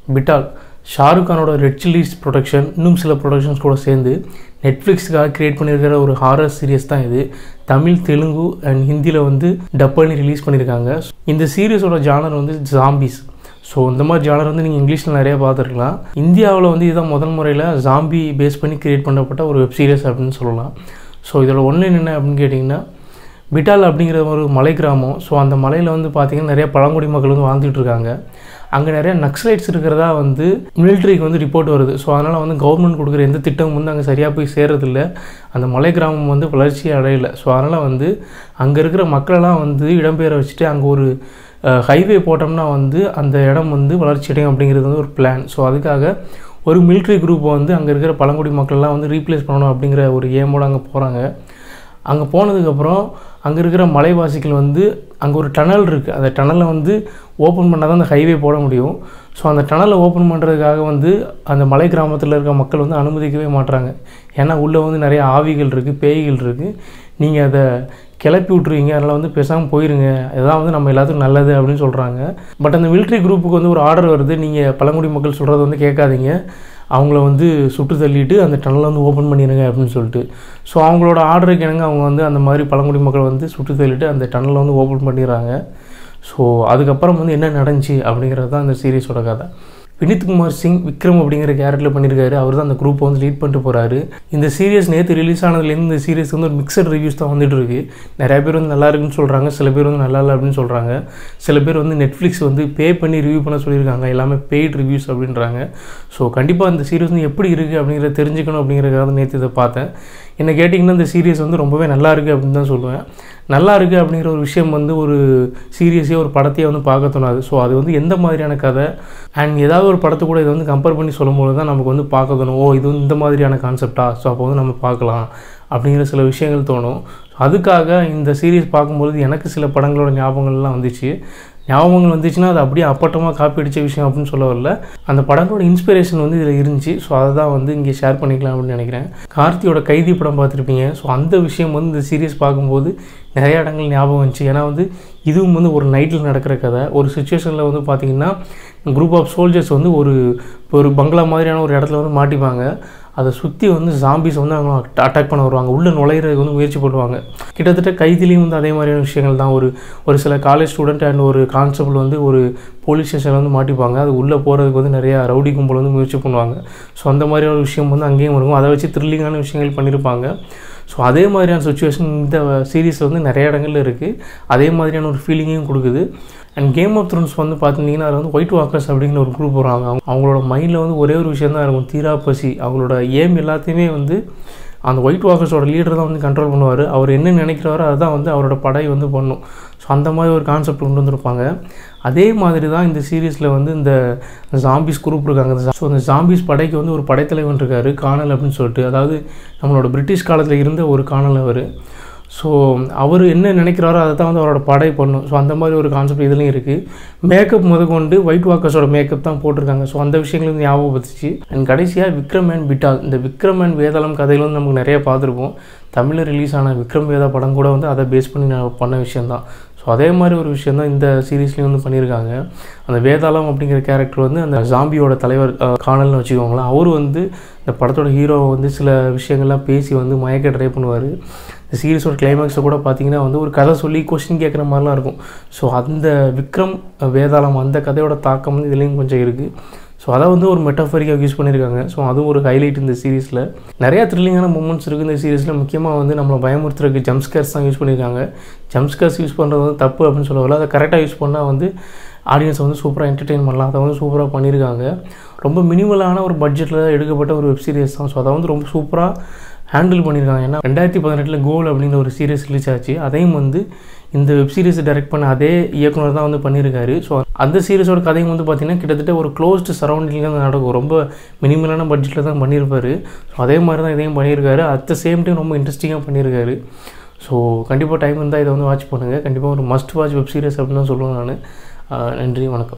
பிட்டால் ஷாருக் கானோட Red Chillies production இன்னும் சில ப்ரொடக்ஷன்ஸ் கூட சேர்ந்து நெட்ஃப்ளிக்ஸுக்காக க்ரியேட் பண்ணியிருக்கிற ஒரு ஹாரர் சீரியஸ் தான் இது தமிழ் தெலுங்கு அண்ட் ஹிந்தியில் வந்து டப் பண்ணி ரிலீஸ் பண்ணியிருக்காங்க இந்த சீரியஸோட ஜானர் வந்து ஜாம்பிஸ் ஸோ இந்த மாதிரி ஜானர் வந்து நீங்கள் இங்கிலீஷில் நிறையா பார்த்துருக்கலாம் இந்தியாவில் வந்து இதுதான் முதல் முறையில் ஜாம்பி பேஸ் பண்ணி க்ரியேட் பண்ணப்பட்ட ஒரு வெப் சீரிஸ் அப்படின்னு சொல்லலாம் ஸோ இதோட ஒன்று என்ன அப்படின்னு கேட்டிங்கன்னா பிட்டால் அப்படிங்கிற ஒரு மலை கிராமம் ஸோ அந்த மலையில் வந்து பார்த்திங்கன்னா நிறைய பழங்குடி மக்கள் வந்து வாழ்ந்துட்டு இருக்காங்க அங்கே நிறைய நக்ஸலைட்ஸ் இருக்கிறதா வந்து மிலிட்ரிக்கு வந்து ரிப்போர்ட் வருது ஸோ அதனால் வந்து கவர்மெண்ட் கொடுக்குற எந்த திட்டமும் வந்து அங்கே சரியாக போய் சேர்றதில்ல அந்த மலை கிராமம் வந்து வளர்ச்சியே அடையலை ஸோ அதனால் வந்து அங்கே இருக்கிற மக்களெல்லாம் வந்து இடம்பெயர வச்சுட்டு அங்கே ஒரு ஹைவே போட்டோம்னா வந்து அந்த இடம் வந்து வளர்ச்சி அடையும் அப்படிங்கிறது வந்து ஒரு பிளான் ஸோ அதுக்காக ஒரு மிலிட்ரி குரூப்பை வந்து அங்கே இருக்கிற பழங்குடி மக்கள்லாம் வந்து ரீப்ளேஸ் பண்ணணும் அப்படிங்கிற ஒரு ஏமோடு அங்கே போகிறாங்க அங்கே போனதுக்கப்புறம் அங்கே இருக்கிற மலைவாசிகள் வந்து அங்கே ஒரு டனல் இருக்குது அந்த டனலை வந்து ஓப்பன் பண்ணால் தான் அந்த ஹைவே போட முடியும் ஸோ அந்த டனலை ஓப்பன் பண்ணுறதுக்காக வந்து அந்த மலை கிராமத்தில் இருக்க மக்கள் வந்து அனுமதிக்கவே மாட்டுறாங்க ஏன்னா உள்ளே வந்து நிறைய ஆவிகள் இருக்குது பேய்கள் இருக்குது நீங்கள் அதை கிளப்பி விட்ருவீங்க அதனால் வந்து பேசாமல் போயிருங்க இதுதான் வந்து நம்ம எல்லாத்துக்கும் நல்லது அப்படின்னு சொல்கிறாங்க பட் அந்த மிலிட்ரி குரூப்புக்கு வந்து ஒரு ஆர்டர் வருது நீங்கள் பழங்குடி மக்கள் சொல்கிறத வந்து கேட்காதீங்க அவங்கள வந்து சுட்டு தள்ளிட்டு அந்த டனலை வந்து ஓப்பன் பண்ணிடுங்க அப்படின்னு சொல்லிட்டு ஸோ அவங்களோட ஆர்டருக்கு என்னங்க அவங்க வந்து அந்த மாதிரி பழங்குடி மக்கள் வந்து சுட்டு தள்ளிட்டு அந்த டனலை வந்து ஓப்பன் பண்ணிடுறாங்க ஸோ அதுக்கப்புறம் வந்து என்ன நடந்துச்சு அப்படிங்கிறது தான் அந்த சீரியஸோட கதை வினித் குமார் சிங் விக்ரம் அப்படிங்கிற கேரக்டரில் பண்ணியிருக்காரு அவர் தான் அந்த குரூப்பை வந்து லீட் பண்ணிட்டு போகிறாரு இந்த சீரியஸ் நேற்று ரிலீஸ் ஆனதுலேருந்து இந்த சீரியஸ் வந்து ஒரு மிக்சட் ரிவ்யூஸ் தான் வந்துட்டு இருக்கு நிறைய பேர் வந்து நல்லா இருக்குன்னு சொல்கிறாங்க சில பேர் வந்து நல்லா இல்லை அப்படின்னு சொல்கிறாங்க சில பேர் வந்து நெட்ஃப்ளிக்ஸ் வந்து பே பண்ணி ரிவ்யூ பண்ண சொல்லியிருக்காங்க எல்லாமே பெய்ட் ரிவ்யூஸ் அப்படின்றாங்க ஸோ கண்டிப்பாக இந்த சீரியஸ் வந்து எப்படி இருக்குது அப்படிங்கிறத தெரிஞ்சுக்கணும் அப்படிங்கிறதுக்காக நேற்று இதை பார்த்தேன் என்ன கேட்டிங்கன்னா இந்த சீரியஸ் வந்து ரொம்பவே நல்லா இருக்குது அப்படின்னு தான் சொல்லுவேன் நல்லா இருக்குது அப்படிங்கிற ஒரு விஷயம் வந்து ஒரு சீரியஸே ஒரு படத்தையே வந்து பார்க்க தோணாது ஸோ அது வந்து எந்த மாதிரியான கதை அண்ட் ஏதாவது ஒரு படத்தை கூட இதை வந்து கம்பேர் பண்ணி சொல்லும்போது தான் நமக்கு வந்து பார்க்க தோணும் ஓ இது வந்து இந்த மாதிரியான கான்செப்டா ஸோ அப்போ வந்து நம்ம பார்க்கலாம் அப்படிங்கிற சில விஷயங்கள் தோணும் அதுக்காக இந்த சீரியஸ் பார்க்கும்பொழுது எனக்கு சில படங்களோட ஞாபகங்கள்லாம் வந்துச்சு ஞாபகங்கள் வந்துச்சுன்னா அது அப்படியே அப்பட்டமாக காப்பி அடித்த விஷயம் அப்படின்னு சொல்ல வரல அந்த படங்களோட இன்ஸ்பிரேஷன் வந்து இதில் இருந்துச்சு ஸோ அதை தான் வந்து இங்கே ஷேர் பண்ணிக்கலாம் அப்படின்னு நினைக்கிறேன் கார்த்தியோட கைதி படம் பார்த்துருப்பீங்க ஸோ அந்த விஷயம் வந்து இந்த சீரியஸ் பார்க்கும்போது நிறைய இடங்கள் ஞாபகம் வந்துச்சு ஏன்னா வந்து இதுவும் வந்து ஒரு நைட்டில் நடக்கிற கதை ஒரு சுச்சுவேஷனில் வந்து பார்த்திங்கன்னா குரூப் ஆஃப் சோல்ஜர்ஸ் வந்து ஒரு ஒரு பங்களா மாதிரியான ஒரு இடத்துல வந்து மாட்டிப்பாங்க அதை சுற்றி வந்து ஜாம்பிஸ் வந்து அவங்க அட்டாக் பண்ண வருவாங்க உள்ளே நுழையிறதுக்கு வந்து முயற்சி பண்ணுவாங்க கிட்டத்தட்ட கைதிலையும் வந்து அதே மாதிரியான விஷயங்கள் தான் ஒரு ஒரு சில காலேஜ் ஸ்டூடெண்ட் அண்ட் ஒரு கான்ஸ்டபிள் வந்து ஒரு போலீஸ் ஸ்டேஷனில் வந்து மாட்டிப்பாங்க அது உள்ளே போகிறதுக்கு வந்து நிறையா ரவுடி கும்பல் வந்து முயற்சி பண்ணுவாங்க ஸோ அந்த மாதிரியான ஒரு விஷயம் வந்து அங்கேயும் இருக்கும் அதை வச்சு த்ரில்லிங்கான விஷயங்கள் பண்ணியிருப்பாங்க ஸோ அதே மாதிரியான சுச்சுவேஷன் இந்த சீரீஸில் வந்து நிறைய இடங்கள்ல இருக்குது அதே மாதிரியான ஒரு ஃபீலிங்கையும் கொடுக்குது அண்ட் கேம் ஆஃப் த்ரோன்ஸ் வந்து பார்த்துட்டிங்கன்னா அதில் வந்து ஒயிட் வாக்கர்ஸ் அப்படிங்கிற ஒரு குரூப் வராங்க அவங்க அவங்களோட மைண்டில் வந்து ஒரே ஒரு விஷயம் தான் இருக்கும் தீரா பசி அவங்களோட ஏம் எல்லாத்தையுமே வந்து அந்த ஒயிட் வாக்கர்ஸோட லீடர் தான் வந்து கண்ட்ரோல் பண்ணுவார் அவர் என்ன நினைக்கிறாரோ அதுதான் வந்து அவரோட படை வந்து பண்ணும் ஸோ அந்த மாதிரி ஒரு கான்செப்ட் கொண்டு வந்திருப்பாங்க அதே மாதிரி தான் இந்த சீரீஸில் வந்து இந்த ஜாம்பிஸ் குரூப் இருக்காங்க ஸோ அந்த ஜாம்பிஸ் படைக்கு வந்து ஒரு படைத்தலைவன் இருக்கார் காணல் அப்படின்னு சொல்லிட்டு அதாவது நம்மளோட பிரிட்டிஷ் காலத்தில் இருந்த ஒரு காணல் அவர் ஸோ அவர் என்ன நினைக்கிறாரோ அதை தான் வந்து அவரோட படை பண்ணும் ஸோ அந்த மாதிரி ஒரு கான்செப்ட் இதுலேயும் இருக்குது மேக்கப் முதற்கொண்டு ஒயிட் வாக்கர்ஸோட மேக்கப் தான் போட்டிருக்காங்க ஸோ அந்த விஷயங்கள் வந்து ஞாபகப்படுத்துச்சு அண்ட் கடைசியாக விக்ரம் அண்ட் பிட்டால் இந்த விக்ரம் அண்ட் வேதாளம் கதைகள் வந்து நமக்கு நிறைய பார்த்துருப்போம் தமிழில் ரிலீஸ் ஆன விக்ரம் வேதா படம் கூட வந்து அதை பேஸ் பண்ணி நான் பண்ண விஷயந்தான் ஸோ அதே மாதிரி ஒரு விஷயம் தான் இந்த சீரீஸ்லேயும் வந்து பண்ணியிருக்காங்க அந்த வேதாளம் அப்படிங்கிற கேரக்டர் வந்து அந்த ஜாம்பியோட தலைவர் அஹ், காணல்னு வச்சுக்கோங்களேன் அவர் வந்து இந்த படத்தோட ஹீரோவை வந்து சில விஷயங்கள்லாம் பேசி வந்து மயக்க ட்ரை பண்ணுவார் இந்த சீரிஸோட கிளைமேக்ஸை கூட பார்த்தீங்கன்னா வந்து ஒரு கதை சொல்லி கொஸ்டின் கேட்குற மாதிரிலாம் இருக்கும் ஸோ அந்த விக்ரம் வேதாளம் அந்த கதையோட தாக்கம் வந்து இதுலேயும் கொஞ்சம் இருக்குது ஸோ அதை வந்து ஒரு மெட்டாஃபரிக்காக யூஸ் பண்ணியிருக்காங்க ஸோ அதுவும் ஒரு ஹைலைட் இந்த சீரிஸில் நிறையா த்ரில்லிங்கான மூமெண்ட்ஸ் இருக்குது இந்த சீரிஸில் முக்கியமாக வந்து நம்மளை பயமுறுத்துறதுக்கு ஜம்ஸ்கேர்ஸ் தான் யூஸ் பண்ணியிருக்காங்க ஜம்ஸ்கேர்ஸ் யூஸ் பண்ணுறது வந்து தப்பு அப்படின்னு சொல்ல வரல அதை கரெக்டாக யூஸ் பண்ணால் வந்து ஆடியன்ஸை வந்து சூப்பராக என்டர்டெயின் பண்ணலாம் அதை வந்து சூப்பராக பண்ணியிருக்காங்க ரொம்ப மினிமலான ஒரு பட்ஜெட்டில் எடுக்கப்பட்ட ஒரு வெப் சீரிஸ் தான் ஸோ அதை வந்து ரொம்ப சூப்பராக ஹேண்டில் பண்ணியிருக்காங்க ஏன்னா ரெண்டாயிரத்தி பதினெட்டில் கோல் அப்படின்ற ஒரு சீரிஸ் ரிலீஸ் ஆச்சு அதையும் வந்து இந்த வெப் சீரிஸ் டைரக்ட் பண்ண அதே இயக்குனர் தான் வந்து பண்ணியிருக்காரு ஸோ அந்த சீரிஸோட கதையும் வந்து பார்த்திங்கன்னா கிட்டத்தட்ட ஒரு க்ளோஸ்டு சரௌண்டிங்கில் தான் நடக்கும் ரொம்ப மினிமலான பட்ஜெட்டில் தான் பண்ணியிருப்பாரு ஸோ அதே மாதிரி தான் இதையும் பண்ணியிருக்காரு அட் த சேம் டைம் ரொம்ப இன்ட்ரெஸ்டிங்காக பண்ணியிருக்காரு ஸோ கண்டிப்பாக டைம் இருந்தால் இதை வந்து வாட்ச் பண்ணுங்கள் கண்டிப்பாக ஒரு மஸ்ட் வாட்ச் வெப் சீரிஸ் அப்படின்னு தான் சொல்லுவேன் நான் நன்றி வணக்கம்